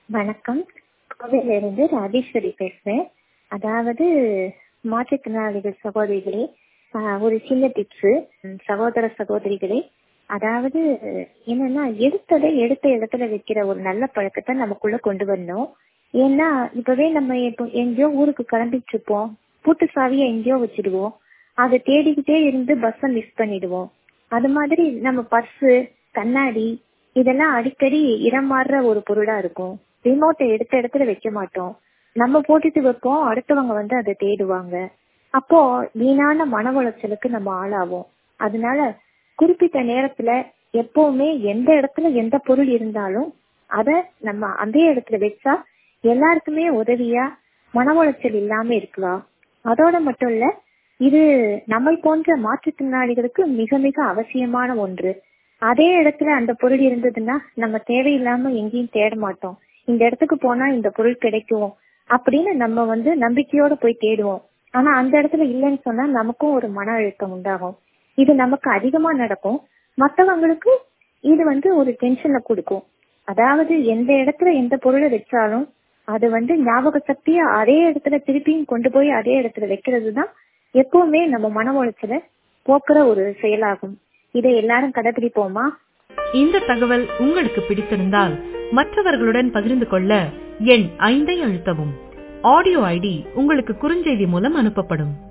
வணக்கம் கோவையிலிருந்து ராஜேஸ்வரி பேசுறேன் அதாவது மாற்றுத்திறனாளிகள் சகோதரிகளே ஆஹ் ஒரு சின்ன டிப்ஸ் சகோதர சகோதரிகளே அதாவது என்னன்னா எடுத்ததை எடுத்த இடத்துல வைக்கிற ஒரு நல்ல பழக்கத்தை நமக்குள்ள கொண்டு வரணும் ஏன்னா இப்பவே நம்ம இப்போ எங்கேயோ ஊருக்கு கிளம்பிட்டு இருப்போம் பூட்டு சாவியை எங்கேயோ வச்சிடுவோம் அதை தேடிக்கிட்டே இருந்து பஸ்ஸை மிஸ் பண்ணிடுவோம் அது மாதிரி நம்ம பர்ஸு கண்ணாடி இதெல்லாம் அடிக்கடி இடம் மாறுற ஒரு பொருளா இருக்கும் ரிமோட்டை எடுத்த இடத்துல வைக்க மாட்டோம் நம்ம போட்டுட்டு வைப்போம் அடுத்தவங்க வந்து அதை தேடுவாங்க அப்போ வீணான மன உளைச்சலுக்கு நம்ம ஆளாவோம் அதனால குறிப்பிட்ட நேரத்துல எப்பவுமே எந்த இடத்துல எந்த பொருள் இருந்தாலும் அத நம்ம அதே இடத்துல வச்சா எல்லாருக்குமே உதவியா மன உளைச்சல் இல்லாம இருக்கலாம் அதோட மட்டும் இல்ல இது நம்மை போன்ற மாற்றுத்திறனாளிகளுக்கு மிக மிக அவசியமான ஒன்று அதே இடத்துல அந்த பொருள் இருந்ததுன்னா நம்ம தேவையில்லாம எங்கேயும் தேட மாட்டோம் இந்த இடத்துக்கு போனா இந்த பொருள் கிடைக்கும் அப்படின்னு நம்ம வந்து நம்பிக்கையோட போய் தேடுவோம் ஆனா அந்த இடத்துல இல்லைன்னு சொன்னா நமக்கும் ஒரு மன அழுத்தம் உண்டாகும் இது நமக்கு அதிகமா நடக்கும் மத்தவங்களுக்கு இது வந்து ஒரு டென்ஷனை கொடுக்கும் அதாவது எந்த இடத்துல எந்த பொருளை வச்சாலும் அது வந்து ஞாபக சக்தியை அதே இடத்துல திருப்பியும் கொண்டு போய் அதே இடத்துல வைக்கிறது தான் எப்பவுமே நம்ம மன உளைச்சலை போக்குற ஒரு செயலாகும் இதை எல்லாரும் கடைபிடிப்போமா இந்த தகவல் உங்களுக்கு பிடித்திருந்தால் மற்றவர்களுடன் பகிர்ந்து கொள்ள எண் ஐந்தை அழுத்தவும் ஆடியோ ஐடி உங்களுக்கு குறுஞ்செய்தி மூலம் அனுப்பப்படும்